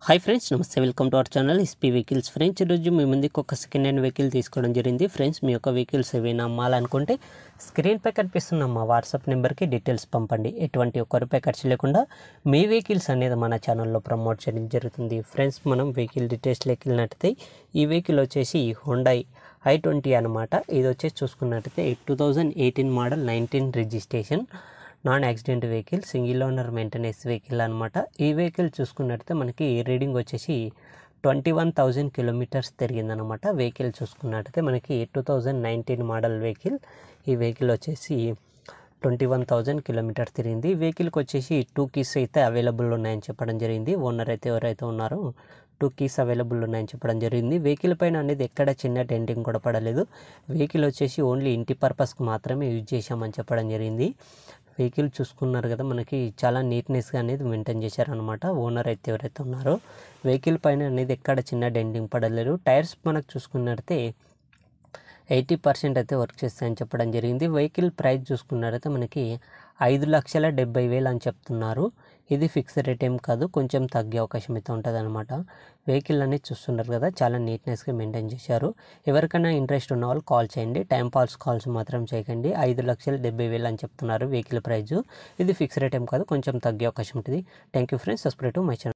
hi friends నమస్తే welcome to our channel SP vehicles friends ఈరోజు మీ ముందుకు ఒక సెకండ్ హ్యాండ్ వెహికల్ తీసుకోవడం జరిగింది ఫ్రెండ్స్ మీ యొక్క వెహికల్స్ ఏవైనా అమ్మాలనుకుంటే స్క్రీన్పై కనిపిస్తున్న మా వాట్సాప్ నెంబర్కి డీటెయిల్స్ పంపండి ఎటువంటి ఒక్క రూపాయి ఖర్చు లేకుండా మీ వెహికల్స్ అనేది మన ఛానల్లో ప్రమోట్ చేయడం జరుగుతుంది ఫ్రెండ్స్ మనం వెహికల్ డీటెయిల్స్లోకి వెళ్ళినట్టయితే ఈ వెహికల్ వచ్చేసి హోండాయ్ ఐ ట్వంటీ అనమాట ఇది వచ్చేసి చూసుకున్నట్టయితే two thousand eighteen model nineteen registration non accident vehicle single owner maintenance vehicle అనమాట ఈ వెహికల్ చూసుకున్నట్టయితే మనకి రీడింగ్ వచ్చేసి ట్వంటీ వన్ థౌజండ్ కిలోమీటర్స్ తిరిగిందనమాట వెహికల్ చూసుకున్నట్టయితే మనకి two thousand nineteen model vehicle ఈ వెహికల్ వచ్చేసి ట్వంటీ వన్ థౌజండ్ కిలోమీటర్ తిరిగింది ఈ వెహికల్కి వచ్చేసి టూ కీస్ అయితే అవైలబుల్ ఉన్నాయని చెప్పడం జరిగింది ఓనర్ అయితే ఎవరైతే ఉన్నారో టూ కీస్ అవైలబుల్ ఉన్నాయని చెప్పడం జరిగింది వెహికల్ పైన అనేది ఎక్కడ చిన్న డెంటింగ్ కూడా పడలేదు వెహికల్ వచ్చేసి ఓన్లీ ఇంటి పర్పస్కి మాత్రమే యూజ్ చేశామని చెప్పడం జరిగింది వెహికల్ చూసుకున్నారు కదా మనకి చాలా నీట్నెస్గా అనేది మెయింటైన్ చేశారనమాట ఓనర్ అయితే ఎవరైతే ఉన్నారో వెహికల్ పైన అనేది ఎక్కడ చిన్న డెంటింగ్ పడలేదు టైర్స్ మనకు చూసుకున్నట్టయితే ఎయిటీ పర్సెంట్ అయితే వర్క్ చేస్తాయని చెప్పడం జరిగింది వెహికల్ ప్రైస్ చూసుకున్నట్టయితే మనకి ఐదు లక్షల డెబ్బై వేలు అని చెప్తున్నారు ఇది ఫిక్స్డ్ రేట్ ఏం కాదు కొంచెం తగ్గే అవకాశం అయితే ఉంటుంది అనమాట వెహికల్ అనేది చూస్తున్నారు కదా చాలా నీట్నెస్గా మెయింటైన్ చేశారు ఎవరికైనా ఇంట్రెస్ట్ ఉన్న వాళ్ళు కాల్ చేయండి టైం పాస్ కాల్స్ మాత్రం చేయకండి ఐదు లక్షల డెబ్బై వేలు అని చెప్తున్నారు వెహికల్ ప్రైజు ఇది ఫిక్స్ రేట్ ఏం కాదు కొంచెం తగ్గే అవకాశం ఉంటుంది thank you friends subscribe to my channel